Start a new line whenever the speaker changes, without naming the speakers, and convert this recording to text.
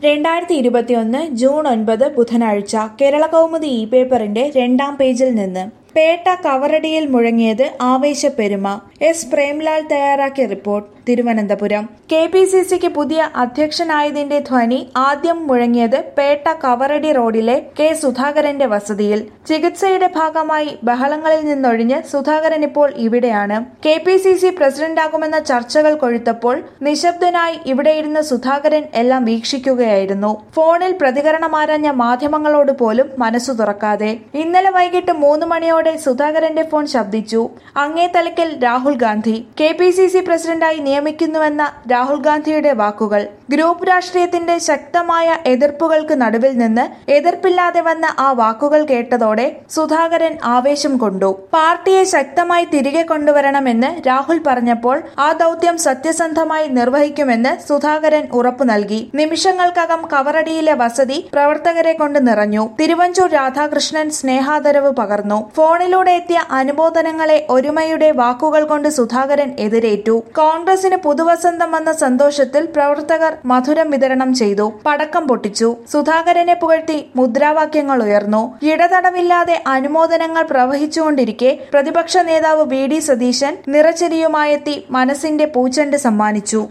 രണ്ടായിരത്തി ഇരുപത്തിയൊന്ന് ജൂൺ ഒൻപത് ബുധനാഴ്ച കേരള കൗമുദി ഇ പേപ്പറിന്റെ രണ്ടാം പേജിൽ നിന്ന് പേട്ട കവറടിയിൽ മുഴങ്ങിയത് ആവേശപ്പെരുമ എസ് പ്രേംലാൽ തയ്യാറാക്കിയ report Thiruvananthapuram K P C സിക്ക് പുതിയ അധ്യക്ഷനായതിന്റെ ധ്വനി ആദ്യം മുഴങ്ങിയത് പേട്ട കവറടി റോഡിലെ കെ സുധാകരന്റെ വസതിയിൽ ചികിത്സയുടെ ഭാഗമായി ബഹളങ്ങളിൽ നിന്നൊഴിഞ്ഞ് സുധാകരൻ ഇപ്പോൾ ഇവിടെയാണ് കെ പി സി സി പ്രസിഡന്റാകുമെന്ന ചർച്ചകൾ കൊഴുത്തപ്പോൾ നിശബ്ദനായി ഇവിടെയിരുന്ന സുധാകരൻ എല്ലാം വീക്ഷിക്കുകയായിരുന്നു ഫോണിൽ പ്രതികരണമാരാഞ്ഞ മാധ്യമങ്ങളോട് പോലും മനസ്സു തുറക്കാതെ ഇന്നലെ വൈകിട്ട് മൂന്ന് മണിയോടെ സുധാകരന്റെ ഫോൺ ശബ്ദിച്ചു അങ്ങേ തലക്കൽ Rahul Gandhi K P C C പ്രസിഡന്റായി നിയമിക്കുന്നുവെന്ന രാഹുൽ ഗാന്ധിയുടെ വാക്കുകൾ ഗ്രൂപ്പ് രാഷ്ട്രീയത്തിന്റെ ശക്തമായ എതിർപ്പുകൾക്ക് നടുവിൽ നിന്ന് എതിർപ്പില്ലാതെ വന്ന ആ വാക്കുകൾ കേട്ടതോടെ സുധാകരൻ ആവേശം കൊണ്ടു പാർട്ടിയെ ശക്തമായി തിരികെ കൊണ്ടുവരണമെന്ന് രാഹുൽ പറഞ്ഞപ്പോൾ ആ ദൗത്യം സത്യസന്ധമായി നിർവഹിക്കുമെന്ന് സുധാകരൻ ഉറപ്പു നൽകി നിമിഷങ്ങൾക്കകം കവറടിയിലെ വസതി പ്രവർത്തകരെ കൊണ്ട് നിറഞ്ഞു തിരുവഞ്ചൂർ രാധാകൃഷ്ണൻ സ്നേഹാദരവ് പകർന്നു ഫോണിലൂടെ എത്തിയ അനുമോദനങ്ങളെ ഒരുമയുടെ വാക്കുകൾ കൊണ്ട് സുധാകരൻ എതിരേറ്റു കോൺഗ്രസിന് പുതുവസന്തം വന്ന സന്തോഷത്തിൽ പ്രവർത്തകർ മധുരം വിതരണം ചെയ്തു പടക്കം പൊട്ടിച്ചു സുധാകരനെ പുകഴ്ത്തി മുദ്രാവാക്യങ്ങൾ ഉയർന്നു ഇടതടവില്ലാതെ അനുമോദനങ്ങൾ പ്രവഹിച്ചുകൊണ്ടിരിക്കെ പ്രതിപക്ഷ നേതാവ് വി ഡി സതീശൻ നിറചെരിയുമായെത്തി മനസ്സിന്റെ പൂച്ചെണ്ട് സമ്മാനിച്ചു